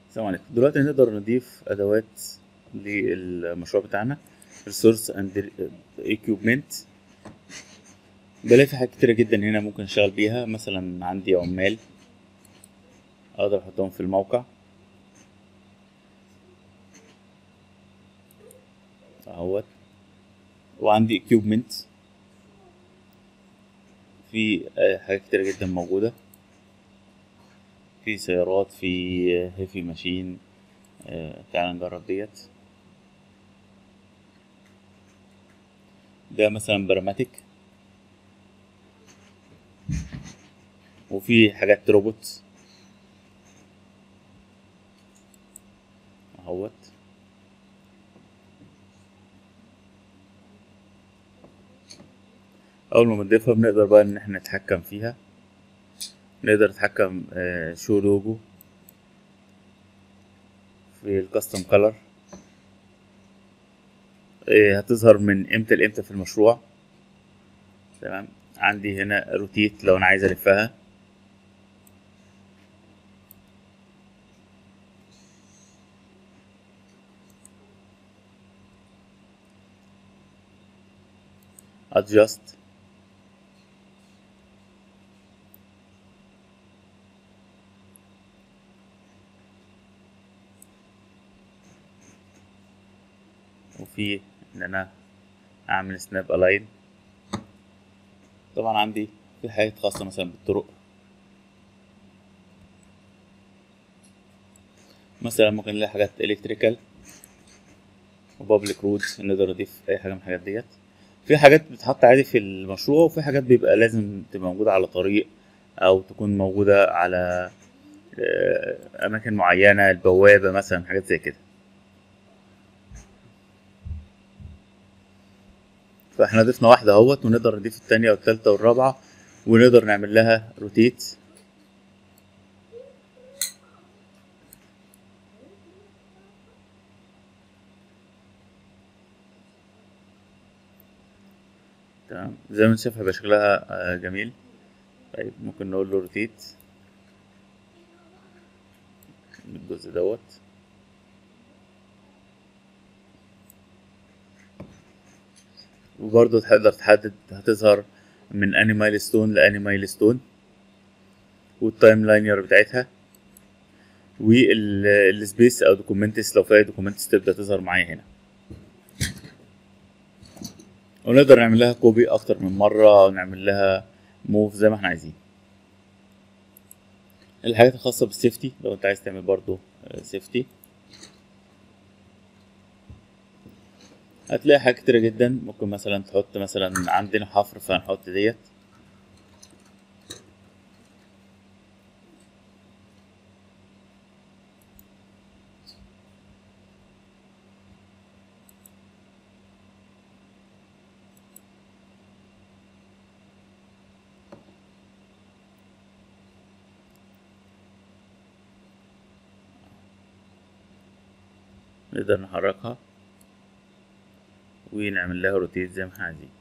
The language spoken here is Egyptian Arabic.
السلام عليكم دلوقتي نقدر نضيف ادوات للمشروع بتاعنا resource and equipment بلاقي في حاجات كتيرة جدا هنا ممكن اشتغل بيها مثلا عندي عمال اقدر احطهم في الموقع اهوت وعندي equipment في آه، حاجات كتيرة جدا موجودة في سيارات في هيفي ماشين تعال نجرب ديت ده مثلا براماتيك وفي حاجات روبوت اهوت اول ما بنضيفها بنقدر بقى ان احنا نتحكم فيها نقدر نتحكم شو لوجو في الكاستم كلر هتظهر من امتى لامتى في المشروع تمام عندي هنا روتيت لو انا عايز الفها adjust وفي ان انا اعمل سناب الاين طبعا عندي في حاجات خاصة مثلا بالطرق مثلا ممكن نلاقي حاجات الكتريكال وبابليك رود نقدر نضيف اي حاجة من الحاجات ديت في حاجات بتتحط عادي في المشروع وفي حاجات بيبقى لازم تبقى موجودة على طريق او تكون موجودة على آه، اماكن معينة البوابة مثلا حاجات زي كده فاحنا ضفنا واحدة اهوت ونقدر نضيف التانية والتالتة والرابعة ونقدر نعمل لها روتيت تمام زي ما انت شايف هيبقى شكلها آه، جميل طيب ممكن نقول له روتيت الجزء دوت وبرضه تقدر تحدد هتظهر من اني مايلستون لاني مايلستون والتايم لاينر بتاعتها والسبيس او دوكيومنتس لو في اي دوكيومنتس تبدا تظهر معايا هنا ونقدر نعمل لها كوبي اكتر من مره ونعمل لها موف زي ما احنا عايزين الحاجات الخاصه بالسيفتي لو انت عايز تعمل برضو سيفتي هتلاقي حاجات كتيرة جدا ممكن مثلا تحط مثلا عندنا حفر فهنحط ديت نقدر نحركها ونعمل لها روتيت زي ما احنا عايزين